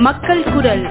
மக்கள் குரல்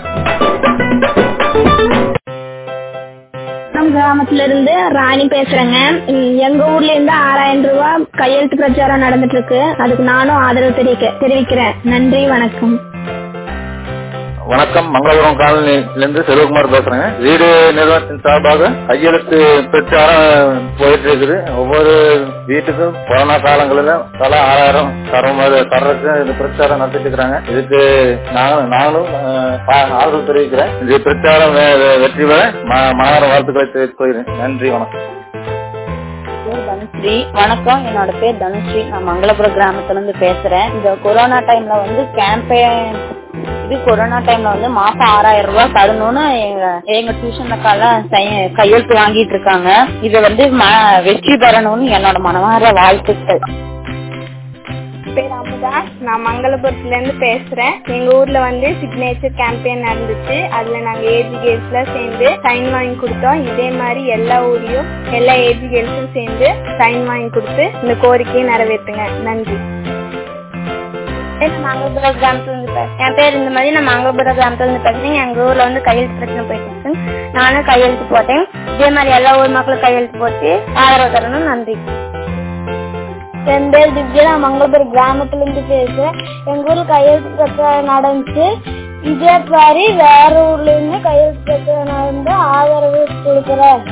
நம் கிராமத்துல இருந்து ராணி பேசுறேங்க ம், எங்க ஊர்ல இருந்து ஆறாயிரம் ரூபாய் கையெழுத்து பிரச்சாரம் நடந்துட்டு இருக்கு அதுக்கு நானும் ஆதரவு தெரிவிக்க தெரிவிக்கிறேன் நன்றி வணக்கம் வணக்கம் மங்களபுரம் காலனிலிருந்து செல்வகுமார் பேசுறேங்க வீடு நிறுவனத்தின் சார்பாக கையெழுத்து பிரச்சாரம் போயிட்டு இருக்குது ஒவ்வொரு வீட்டுக்கும் கொரோனா காலங்களில தலா ஆறாயிரம் தரமாறு தர்றதுக்கு இந்த பிரச்சாரம் நடத்திட்டு இருக்கிறாங்க இதுக்கு நாங்களும் நாங்களும் அஹ், பா- ஆதரவு தெரிவிக்கிறேன் இந்த பிரச்சாரம் வெ- வெ- வெற்றி பெற ம- மனதார வாழ்த்துக்களை தெரிவித்துக் கொள்கிறேன் நன்றி வணக்கம் பேர் தனுஸ்ரீ வணக்கம் என்னோட பேர் தனுஸ்ரீ நான் மங்களபுரம் கிராமத்துல இருந்து பேசுறேன் இந்த கொரோனா டைம்ல வந்து கேம்பெயின் இது கொரோனா டைம்ல வந்து மாசம் ஆறாயிரம் ரூபாய் தரணும்னு எங்க எங்க டியூஷன் அக்காலாம் சை- கையெழுத்து வாங்கிட்டு இருக்காங்க இத வந்து ம- வெற்றி பெறணும்னு என்னோட மனமார வாழ்த்துக்கள் பேர் அமுதா நான் மங்களபுரத்துல இருந்து பேசுறேன் எங்க ஊர்ல வந்து சிக்னேச்சர் கேம்பெயின் நடந்துச்சு அதுல நாங்க ஏஜி கேர்ள்ஸ்ல சேர்ந்து சைன் வாங்கி கொடுத்தோம் இதே மாதிரி எல்லா ஊர்லயும் எல்லா ஏஜி கேர்ள்ஸும் சேர்ந்து சைன் வாங்கி கொடுத்து இந்த கோரிக்கையை நிறைவேற்றுங்க நன்றி மங்களபுரம் கிராமத்துல இருந்து பேசுறேன் என் பேர் இந்த மாதிரி நான் மங்களபுரம் கிராமத்துல இருந்து பேசுறேன் எங்க ஊர்ல வந்து கையெழுத்து பிரச்சனை போயிட்டு இருக்கு நானும் கையெழுத்து போட்டேன் இதே மாதிரி எல்லா ஊர் மக்களும் கையெழுத்து போட்டு ஆதரவு தரணும் நன்றி என் பேர் திவ்யா நான் மங்களபுரம் கிராமத்துல இருந்து பேசுறேன் எங்க ஊர்ல கையெழுத்து பிரச்சனை நடந்துச்சு இதே மாதிரி வேற ஊர்ல இருந்து கையெழுத்து பிரச்சனை நடந்து ஆதரவு கொடுக்குறேன்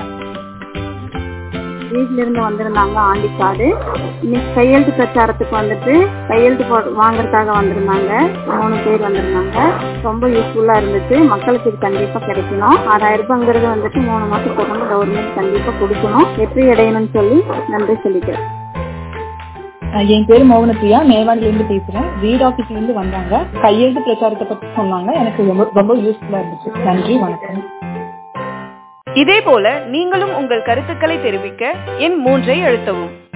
வீட்ல இருந்து வந்திருந்தாங்க ஆண்டிக்காடு இன்னைக்கு கையெழுத்து பிரச்சாரத்துக்கு வந்துட்டு கையெழுத்து போ வாங்குறதுக்காக வந்திருந்தாங்க மூணு பேர் வந்திருந்தாங்க ரொம்ப யூஸ்ஃபுல்லா இருந்துச்சு மக்களுக்கு இது கண்டிப்பா கிடைக்கணும் ஆறாயிரம் ரூபாய்ங்கிறது வந்துட்டு மூணு மாசம் தொடர்ந்து கவர்மெண்ட் கண்டிப்பா கொடுக்கணும் வெற்றி அடையணும்னு சொல்லி நன்றி சொல்லிக்கிறேன் அஹ் என் பேர் மோகனப்பிரியா மேவாடில இருந்து பேசுறேன் வீட் ஆபீஸ்ல இருந்து வந்தாங்க கையெழுத்து பிரச்சாரத்தை பத்தி சொன்னாங்க எனக்கு ரொம்ப ரொம்ப யூஸ்ஃபுல்லா இருந்துச்சு நன்றி வணக்கம் இதே போல நீங்களும் உங்கள் கருத்துக்களை தெரிவிக்க எண் மூன்றை அழுத்தவும்